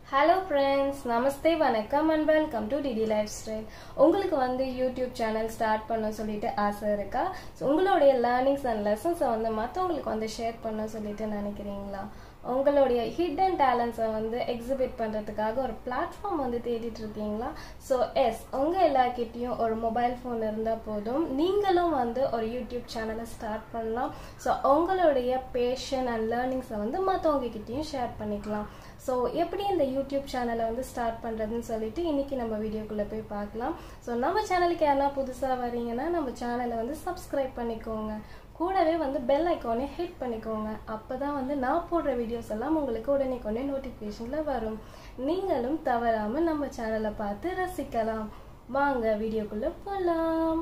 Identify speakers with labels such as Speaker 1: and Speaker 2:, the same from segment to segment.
Speaker 1: hello friends நமஸ்தே வணக்கம் and welcome to DD lifestyle உங்களுக்கு வந்து யூடியூப் சேனல் ஸ்டார்ட் பண்ண சொல்லிட்டு ஆசை இருக்கா So, உங்களுடைய லேர்னிங்ஸ் அண்ட் லெசன்ஸை வந்து மற்றவங்களுக்கு வந்து ஷேர் பண்ண சொல்லிட்டு நினைக்கிறீங்களா உங்களுடைய ஹிடன் டேலண்ட்ஸை வந்து எக்ஸிபிட் பண்ணுறதுக்காக ஒரு பிளாட்ஃபார்ம் வந்து தேடிட்டு இருக்கீங்களா ஸோ எஸ் உங்கள் எல்லார்கிட்டேயும் ஒரு மொபைல் ஃபோன் இருந்தால் போதும் நீங்களும் வந்து ஒரு யூடியூப் சேனலை ஸ்டார்ட் பண்ணலாம் ஸோ உங்களுடைய பேஷன் அண்ட் லேர்னிங்ஸை வந்து மற்றவங்க கிட்டேயும் ஷேர் பண்ணிக்கலாம் ஸோ எப்படி இந்த யூடியூப் சேனலை வந்து ஸ்டார்ட் பண்ணுறதுன்னு சொல்லிட்டு இன்னைக்கு நம்ம வீடியோக்குள்ளே போய் பார்க்கலாம் ஸோ நம்ம சேனலுக்கு யாரா புதுசாக வரீங்கன்னா நம்ம சேனலை வந்து சப்ஸ்கிரைப் பண்ணிக்கோங்க கூடவே வந்து பெல் ஐக்கானே ஹிட் பண்ணிக்கோங்க அப்போ தான் வந்து நான் போடுற வீடியோஸ் எல்லாம் உங்களுக்கு உடனே கொண்டே நோட்டிஃபிகேஷனில் வரும் நீங்களும் தவறாமல் நம்ம சேனலை பார்த்து ரசிக்கலாம் வாங்க வீடியோக்குள்ளே போகலாம்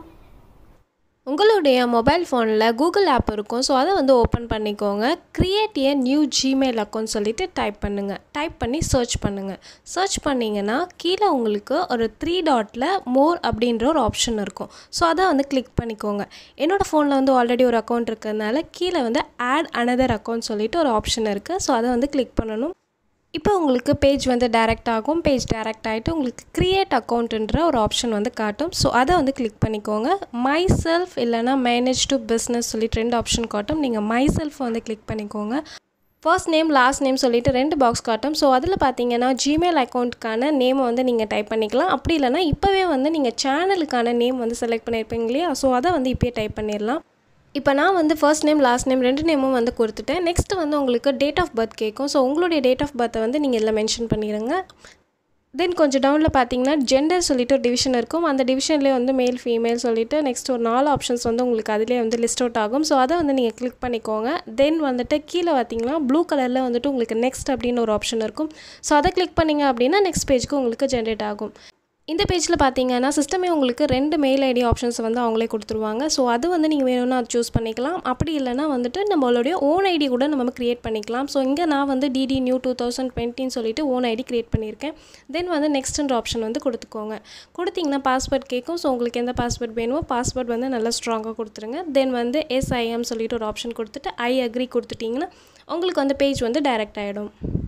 Speaker 2: உங்களுடைய மொபைல் ஃபோனில் கூகுள் ஆப் இருக்கும் ஸோ அதை வந்து ஓப்பன் பண்ணிக்கோங்க create a new Gmail account சொல்லிட்டு டைப் பண்ணுங்கள் டைப் பண்ணி சர்ச் பண்ணுங்கள் சர்ச் பண்ணிங்கன்னா கீழே உங்களுக்கு ஒரு த்ரீ டாட்டில் மோர் அப்படின்ற ஒரு ஆப்ஷன் இருக்கும் ஸோ அதை வந்து கிளிக் பண்ணிக்கோங்க என்னோடய ஃபோனில் வந்து ஆல்ரெடி ஒரு அக்கௌண்ட் இருக்கிறதுனால கீழே வந்து ஆட் அனதர் அக்கௌண்ட் சொல்லிட்டு ஒரு ஆப்ஷன் இருக்குது ஸோ அதை வந்து கிளிக் பண்ணணும் இப்போ உங்களுக்கு பேஜ் வந்து டைரக்ட் ஆகும் பேஜ் டைரக்ட் ஆகிட்டு உங்களுக்கு க்ரியேட் அக்கௌண்ட்டுன்ற ஒரு ஆப்ஷன் வந்து காட்டும் ஸோ அதை வந்து கிளிக் பண்ணிக்கோங்க மை செல்ஃப் இல்லைனா மேனேஜ் டு பிஸ்னஸ் சொல்லிட்டு ரெண்டு ஆப்ஷன் காட்டும் நீங்கள் மை செல்ஃப் வந்து கிளிக் பண்ணிக்கோங்க ஃபர்ஸ்ட் நேம் லாஸ்ட் நேம் சொல்லிட்டு ரெண்டு பாக்ஸ் காட்டும் ஸோ அதில் பார்த்தீங்கன்னா ஜிமெயில் அக்கௌண்ட்டுக்கான நேமை வந்து நீங்கள் டைப் பண்ணிக்கலாம் அப்படி இல்லைனா இப்போவே வந்து நீங்கள் சேனலுக்கான நேம் வந்து செலக்ட் பண்ணியிருப்பீங்க இல்லையா ஸோ அதை வந்து இப்போயே டைப் பண்ணிடலாம் இப்போ நான் வந்து ஃபர்ஸ்ட் நேம் லாஸ்ட் நேம் ரெண்டு நேமும் வந்து கொடுத்துட்டேன் நெக்ஸ்ட் வந்து உங்களுக்கு டேட் ஆஃப் பர்த் கேட்கும் ஸோ உங்களுடைய டேட் ஆஃப் பர்த்தை வந்து நீங்கள் இதில் மென்ஷன் பண்ணிடுங்க தென் கொஞ்சம் டவுனில் பார்த்தீங்கன்னா ஜெண்டர் சொல்லிட்டு ஒரு டிவிஷன் இருக்கும் அந்த டிவிஷன்லேயே வந்து மேல் ஃபீமேல் சொல்லிட்டு நெக்ஸ்ட் ஒரு நாலு ஆப்ஷன்ஸ் வந்து உங்களுக்கு அதிலே வந்து லிஸ்ட் அவுட் ஆகும் ஸோ அதை வந்து நீங்கள் கிளிக் பண்ணிக்கோங்க தென் வந்துட்டு கீழே பார்த்தீங்கன்னா ப்ளூ கலரில் வந்துட்டு உங்களுக்கு நெக்ஸ்ட் அப்படின்னு ஒரு ஆப்ஷன் இருக்கும் ஸோ அதை கிளிக் பண்ணிங்க அப்படின்னா நெக்ஸ்ட் பேஜ்க்கு உங்களுக்கு ஜென்ரேட் ஆகும் இந்த பேஜில் பார்த்தீங்கன்னா சிஸ்டமே உங்களுக்கு ரெண்டு மெயில் ஐடி ஆப்ஷன்ஸ் வந்து அவங்களே கொடுத்துருவாங்க ஸோ அது வந்து நீங்கள் வேணும்னா அது சூஸ் பண்ணிக்கலாம் அப்படி இல்லைனா வந்துட்டு நம்மளுடைய ஓன் ஐடி கூட நம்ம க்ரியேட் பண்ணிக்கலாம் ஸோ இங்கே நான் வந்து டிடி நியூ டூ தௌசண்ட் டுவெண்ட்டின்னு சொல்லிட்டு ஓன் ஐடி க்ரியேட் பண்ணியிருக்கேன் தென் வந்து நெக்ஸ்ட்ன்ற ஆப்ஷன் வந்து கொடுத்துக்கோங்க கொடுத்தீங்கன்னா பாஸ்வேர்ட் கேட்கும் ஸோ உங்களுக்கு எந்த பாஸ்வேர்ட் வேணுமோ பாஸ்வேர்ட் வந்து நல்லா ஸ்ட்ராங்காக கொடுத்துருங்க தென் வந்து எஸ்ஐஎம் சொல்லிட்டு ஒரு ஆப்ஷன் கொடுத்துட்டு ஐ அக்ரி கொடுத்துட்டிங்கன்னா உங்களுக்கு வந்து பேஜ் வந்து டைரக்ட் ஆகிடும்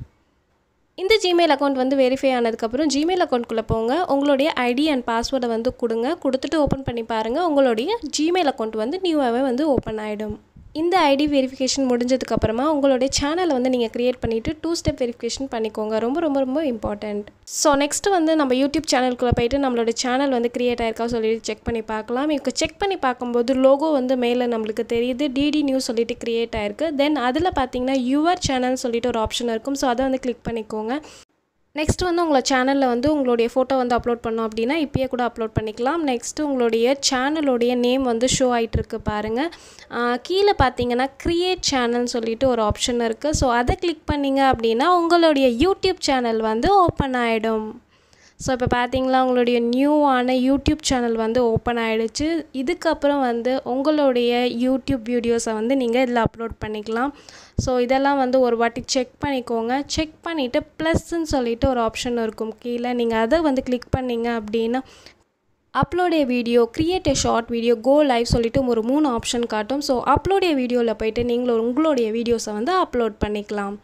Speaker 2: இந்த ஜிமெயில் அக்கௌண்ட் வந்து வெரிஃபை ஆனதுக்கப்புறம் ஜிமெயில் அக்கௌண்ட்குள்ளே போங்க உங்களுடைய ஐடி அண்ட் பாஸ்வேர்டை வந்து கொடுங்க கொடுத்துட்டு ஓப்பன் பண்ணி பாருங்கள் உங்களுடைய ஜிமெயில் அக்கௌண்ட் வந்து நியூவாகவே வந்து ஓப்பன் ஆகிடும் இந்த ஐடி வெரிஃபிகேஷன் முடிஞ்சதுக்கப்புறமா உங்களுடைய சேனலை வந்து நீங்கள் க்ரியேட் பண்ணிவிட்டு டூ ஸ்டெப் வெரிஃபிகேஷன் பண்ணிக்கோங்க ரொம்ப ரொம்ப ரொம்ப இம்பார்ட்டண்ட் ஸோ நெக்ஸ்ட் வந்து நம்ம யூடியூப் சேனலுக்குள்ளே போயிட்டு நம்மளோட சேனல் வந்து க்ரியேட் ஆயிருக்கா சொல்லிட்டு செக் பண்ணி பார்க்கலாம் இப்போ செக் பண்ணி பார்க்கும்போது லோகோ வந்து மேலே நம்மளுக்கு தெரியுது டிடி நியூஸ் சொல்லிட்டு க்ரியேட் ஆயிருக்கு தென் அதில் பார்த்தீங்கன்னா யுவர் சேனல் சொல்லிட்டு ஒரு ஆப்ஷன் இருக்கும் ஸோ அதை வந்து கிளிக் பண்ணிக்கோங்க நெக்ஸ்ட் வந்து உங்களை சேனலில் வந்து உங்களுடைய ஃபோட்டோ வந்து அப்லோட் பண்ணோம் அப்படின்னா இப்பயே கூட அப்லோட் பண்ணிக்கலாம் நெக்ஸ்ட்டு உங்களுடைய சேனலுடைய நேம் வந்து ஷோ ஆகிட்டு இருக்கு பாருங்கள் கீழே பார்த்தீங்கன்னா க்ரியேட் சேனல்னு சொல்லிட்டு ஒரு ஆப்ஷன் இருக்குது ஸோ அதை கிளிக் பண்ணிங்க அப்படின்னா உங்களுடைய யூடியூப் சேனல் வந்து ஓப்பன் ஆகிடும் ஸோ இப்போ பார்த்தீங்களா உங்களுடைய நியூவான யூடியூப் சேனல் வந்து ஓப்பன் ஆகிடுச்சு இதுக்கப்புறம் வந்து உங்களுடைய யூடியூப் வீடியோஸை வந்து நீங்கள் இதில் அப்லோட் பண்ணிக்கலாம் ஸோ இதெல்லாம் வந்து ஒரு வாட்டி செக் பண்ணிக்கோங்க செக் பண்ணிவிட்டு ப்ளஸ்ன்னு சொல்லிட்டு ஒரு ஆப்ஷன் இருக்கும் கீழே நீங்கள் அதை வந்து கிளிக் பண்ணிங்க அப்படின்னா அப்லோடைய video create a short video go live சொல்லிட்டு ஒரு மூணு ஆப்ஷன் காட்டும் ஸோ அப்லோடைய வீடியோவில் போயிட்டு நீங்களும் உங்களுடைய வீடியோஸை வந்து அப்லோட் பண்ணிக்கலாம்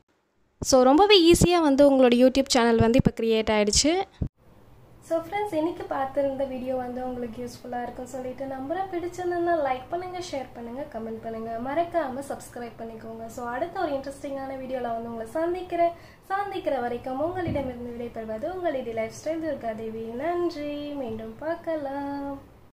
Speaker 2: ஸோ ரொம்பவே ஈஸியாக வந்து உங்களோட யூடியூப் சேனல் வந்து இப்போ க்ரியேட் ஆகிடுச்சு
Speaker 1: ஸோ ஃப்ரெண்ட்ஸ் இன்னைக்கு பார்த்துருந்த வீடியோ வந்து உங்களுக்கு யூஸ்ஃபுல்லாக இருக்கும்னு சொல்லிட்டு நம்புறேன் பிடிச்சிருந்தா லைக் பண்ணுங்கள் ஷேர் பண்ணுங்கள் கமெண்ட் பண்ணுங்கள் மறக்காமல் சப்ஸ்கிரைப் பண்ணிக்கோங்க ஸோ அடுத்த ஒரு இன்ட்ரெஸ்டிங்கான வீடியோவில் வந்து உங்களை சந்திக்கிறேன் சந்திக்கிற வரைக்கும் உங்களிடமிருந்து விடைபெறுவது உங்களிடையே லைஃப் ஸ்டைல் துர்கா தேவி நன்றி மீண்டும் பார்க்கலாம்